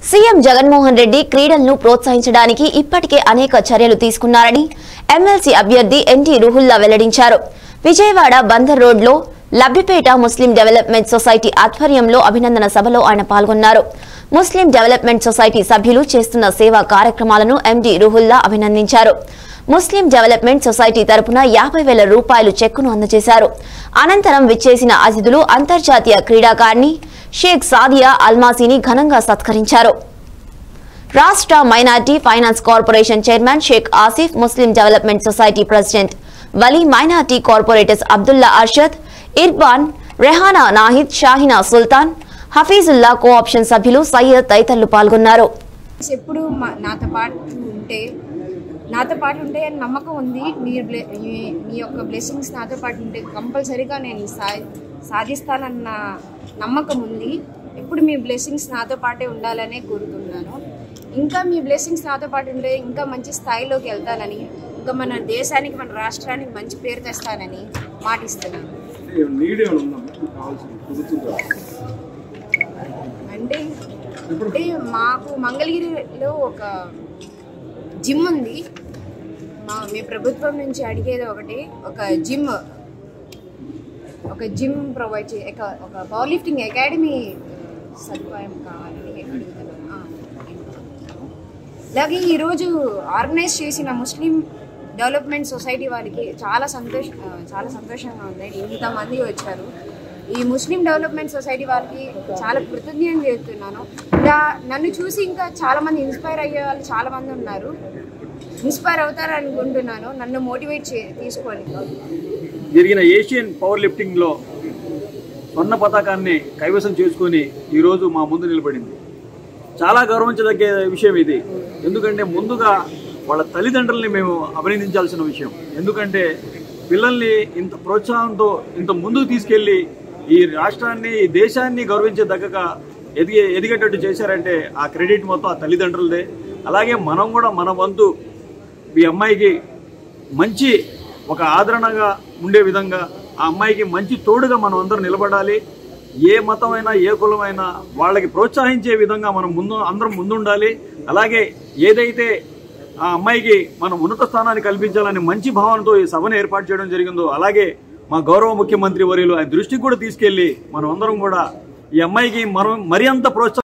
CM Jaganmohan Reddy క్రీడలను ప్రోత్సహించడానికి ఇప్పటికే అనేక చర్యలు తీసుకున్నారని ఎమ్మెల్సీ అభ్యర్థి ఎన్టీ రుహుల్లా వెల్లడించారు విజయవాడ బందర్ రోడ్లో లబ్బిపేట ముస్లిం డెవలప్మెంట్ సొసైటీ ఆధ్వర్యంలో అభినందన సభలో ఆయన పాల్గొన్నారు ముస్లిం డెవలప్మెంట్ సొసైటీ సభ్యులు చేస్తున్న సేవా కార్యక్రమాలను ఎండీ రుహుల్లా అభినందించారు ముస్లిం డెవలప్మెంట్ సొసైటీ తరపున యాభై వేల రూపాయలు చెక్కును అందజేశారు అనంతరం విచ్చేసిన అతిథులు అంతర్జాతీయ క్రీడాకారిణి షేక్ సాదియా అల్మాసీని ఘనంగా సత్కరించారు రాష్ట్ర minority finance corporation chairman Sheikh Asif Muslim development society president Wali minority corporators Abdullah Arshad Irfan Rehana Nahid Shahina Sultan Hafeezullah co option సభ్యులు సయ్యద్ తదితరులు పాల్గొన్నారు ఎప్పుడు మా నాతో పాటు ఉంటే నాతో పాటు ఉంటే అని నమ్మకం ఉంది మీరు బ్లె మీ- మీ యొక్క బ్లెస్సింగ్స్ నాతో పాటు ఉంటే కంపల్సరీగా నేను సా సాధిస్తానన్న నమ్మకం ఉంది ఎప్పుడు మీ బ్లెస్సింగ్స్ నాతో పాటే ఉండాలనే కోరుతున్నాను ఇంకా మీ బ్లెస్సింగ్స్ నాతో పాటు ఉంటే ఇంకా మంచి స్థాయిలోకి వెళ్తానని ఇంకా మన దేశానికి మన రాష్ట్రానికి మంచి పేరు తెస్తానని మాటిస్తున్నాను నీడ్ ఏమైనా ఉందా మీకు కావాల్సింది ప్రభుత్వం ద్వారా అంటే అంటే మాకు మంగళగిరిలో ఒక జిమ్ ఉంది మా మీ ప్రభుత్వం నుంచి అడిగేది ఒకటి ఒక జిమ్ ఒక జిమ్ ప్రొవైడ్ చే ఒక- ఒక పవర్ లిఫ్టింగ్ అకాడమీ సదుపాయం కావాలని అడుగుతున్నాను ఆ, అలాగే ఈరోజు ఆర్గనైజ్ చేసిన ముస్లిం డెవలప్మెంట్ సొసైటీ వాళ్ళకి చాలా సంతోష ఆ, చాలా సంతోషంగా ఉంది ఇంతమంది వచ్చారు ఈ ముస్లిం డెవలప్మెంట్ సొసైటీ వాళ్ళకి చాలా కృతజ్ఞతలు చేస్తున్నాను ఇలా నన్ను చూసి ఇంకా చాలా మంది ఇన్స్పైర్ అయ్యే వాళ్ళు చాలా మంది ఉన్నారు ఇన్స్పైర్ అవుతారు అనుకుంటున్నాను నన్ను మోటివేట్ చే తీసుకొని జరిగిన ఏషియన్ పవర్ లిఫ్టింగ్ లో స్వర్ణ పతాకాన్ని కైవసం చేసుకొని ఈరోజు మా ముందు నిలబడింది చాలా గౌరవించదగ్గ విషయం ఇది ఎందుకంటే ముందుగా వాళ్ళ తల్లిదండ్రుల్ని మేము అభినందించాల్సిన విషయం ఎందుకంటే పిల్లల్ని ఇంత ప్రోత్సాహంతో ఇంత ముందుకు తీసుకెళ్లి ఈ రాష్ట్రాన్ని ఈ దేశాన్ని గౌరవించదగ్గగా ఎదిగే ఎదిగేటట్టు చేశారంటే ఆ క్రెడిట్ మొత్తం ఆ తల్లిదండ్రులదే అలాగే మనం కూడా మన వంతు ఈ అమ్మాయికి మంచి ఒక ఆదరణగా ఉండే విధంగా ఆ అమ్మాయికి మంచి తోడుగా మనం అందరం నిలబడాలి ఏ మతమైనా ఏ కులమైనా వాళ్ళకి ప్రోత్సహించే విధంగా మనం ముందు అందరం ముందుండాలి అలాగే ఏదైతే ఆ అమ్మాయికి మనం ఉన్నత స్థానాన్ని కల్పించాలని మంచి భావనతో ఈ సభను ఏర్పాటు చేయడం జరిగిందో అలాగే మా గౌరవ ముఖ్యమంత్రి వర్యులు ఆయన దృష్టికి కూడా తీసుకెళ్లి మనం అందరం కూడా ఈ అమ్మాయికి మనం మరి అంత ప్రోత్సాహం